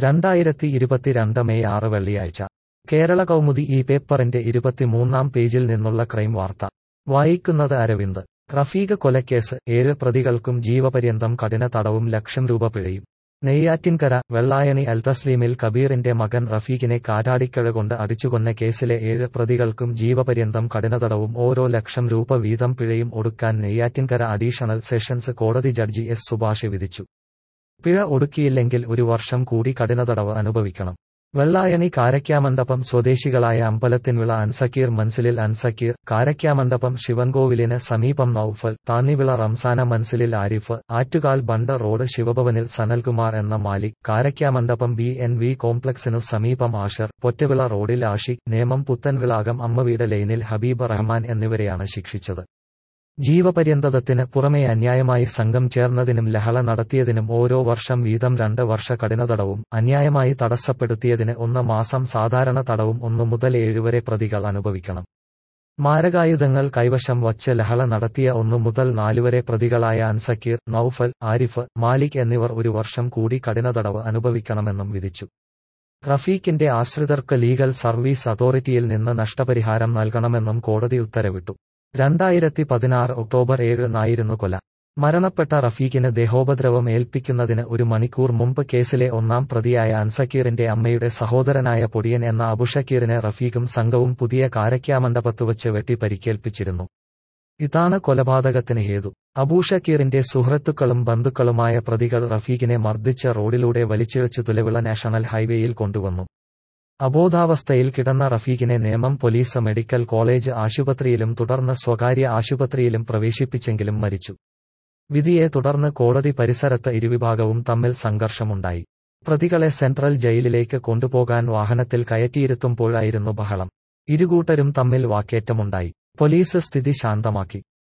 രണ്ടായിരത്തി ഇരുപത്തിരണ്ട് മെയ് ആറ് വെള്ളിയാഴ്ച കേരള കൗമുദി ഈ പേപ്പറിന്റെ ഇരുപത്തിമൂന്നാം പേജിൽ നിന്നുള്ള ക്രൈം വാർത്ത വായിക്കുന്നത് അരവിന്ദ് റഫീഖ് കൊലക്കേസ് ഏഴ് പ്രതികൾക്കും ജീവപര്യന്തം കഠിന തടവും ലക്ഷം രൂപ പിഴയും നെയ്യാറ്റിൻകര വെള്ളായണി അൽതസ്ലീമിൽ കബീറിന്റെ മകൻ റഫീഖിനെ കാറ്റാടിക്കഴ കൊണ്ട് അടിച്ചുകൊന്ന കേസിലെ ഏഴ് പ്രതികൾക്കും ജീവപര്യന്തം കഠിനതടവും ഓരോ ലക്ഷം രൂപ വീതം പിഴയും ഒടുക്കാൻ നെയ്യാറ്റിൻകര അഡീഷണൽ സെഷൻസ് കോടതി ജഡ്ജി എസ് സുഭാഷ് വിധിച്ചു പിഴ ഒടുക്കിയില്ലെങ്കിൽ ഒരു വർഷം കൂടി കഠിനതടവ് അനുഭവിക്കണം വെള്ളായണി കാരക്കാമണ്ഡപം സ്വദേശികളായ അമ്പലത്തിൻവിള അൻസക്കീർ മൻസിലിൽ അൻസക്കീർ കാരക്കാമണ്ഡപം ശിവൻകോവിലിന് സമീപം നൌഫൽ താന്നിവിള റംസാന മൻസിലിൽ ആരിഫ് ആറ്റുകാൽ ബണ്ട് റോഡ് ശിവഭവനിൽ സനൽകുമാർ എന്ന Malik Karakkamandapam B N V കോംപ്ലക്സിനു സമീപം ആഷർ പൊറ്റവിള റോഡിൽ ആഷിഖ് നേമം പുത്തൻവിളാകം അമ്മവീട് ലൈനിൽ ഹബീബ് റഹ്മാൻ എന്നിവരെയാണ് ശിക്ഷിച്ചത് ജീവപര്യന്തത്തിന് പുറമെ അന്യായമായി സംഘം ചേർന്നതിനും ലഹള നടത്തിയതിനും ഓരോ വർഷം വീതം രണ്ട് വർഷ കഠിനതടവും അന്യായമായി തടസ്സപ്പെടുത്തിയതിന് ഒന്ന് മാസം സാധാരണ തടവും ഒന്നു മുതൽ ഏഴുവരെ പ്രതികൾ അനുഭവിക്കണം മാരകായുധങ്ങൾ കൈവശം വച്ച് ലഹള നടത്തിയ ഒന്നു മുതൽ നാലുവരെ പ്രതികളായ അൻസക്കീർ നൌഫൽ ആരിഫ് മാലിക് എന്നിവർ ഒരു വർഷം കൂടി കഠിനതടവ് അനുഭവിക്കണമെന്നും വിധിച്ചു റഫീഖിന്റെ ആശ്രിതർക്ക് ലീഗൽ സർവീസ് അതോറിറ്റിയിൽ നിന്ന് നഷ്ടപരിഹാരം നൽകണമെന്നും കോടതി ഉത്തരവിട്ടു രണ്ടായിരത്തി പതിനാറ് ഒക്ടോബർ ഏഴിനായിരുന്നു കൊല മരണപ്പെട്ട റഫീഖിന് ദേഹോപദ്രവം ഏൽപ്പിക്കുന്നതിന് ഒരു മണിക്കൂർ മുമ്പ് കേസിലെ ഒന്നാം പ്രതിയായ അൻസക്കീറിന്റെ അമ്മയുടെ സഹോദരനായ പൊടിയൻ എന്ന അബുഷക്കീറിനെ റഫീഖും സംഘവും പുതിയ കാരക്കാമണ്ഡപത്ത് വച്ച് വെട്ടി പരിക്കേൽപ്പിച്ചിരുന്നു ഇതാണ് കൊലപാതകത്തിന് ഹേതു അബൂഷക്കീറിന്റെ സുഹൃത്തുക്കളും ബന്ധുക്കളുമായ പ്രതികൾ റഫീഖിനെ മർദ്ദിച്ച് റോഡിലൂടെ വലിച്ചിഴച്ചു തുലവിള നാഷണൽ ഹൈവേയിൽ കൊണ്ടുവന്നു അബോധാവസ്ഥയിൽ കിടന്ന റഫീഖിനെ നേമം പോലീസ് മെഡിക്കൽ കോളേജ് ആശുപത്രിയിലും തുടർന്ന് സ്വകാര്യ ആശുപത്രിയിലും പ്രവേശിപ്പിച്ചെങ്കിലും മരിച്ചു വിധിയെ തുടർന്ന് കോടതി പരിസരത്ത് ഇരുവിഭാഗവും തമ്മിൽ സംഘർഷമുണ്ടായി പ്രതികളെ സെൻട്രൽ ജയിലിലേക്ക് കൊണ്ടുപോകാൻ വാഹനത്തിൽ കയറ്റിയിരുത്തുമ്പോഴായിരുന്നു ബഹളം ഇരുകൂട്ടരും തമ്മിൽ വാക്കേറ്റമുണ്ടായി പോലീസ് സ്ഥിതി ശാന്തമാക്കി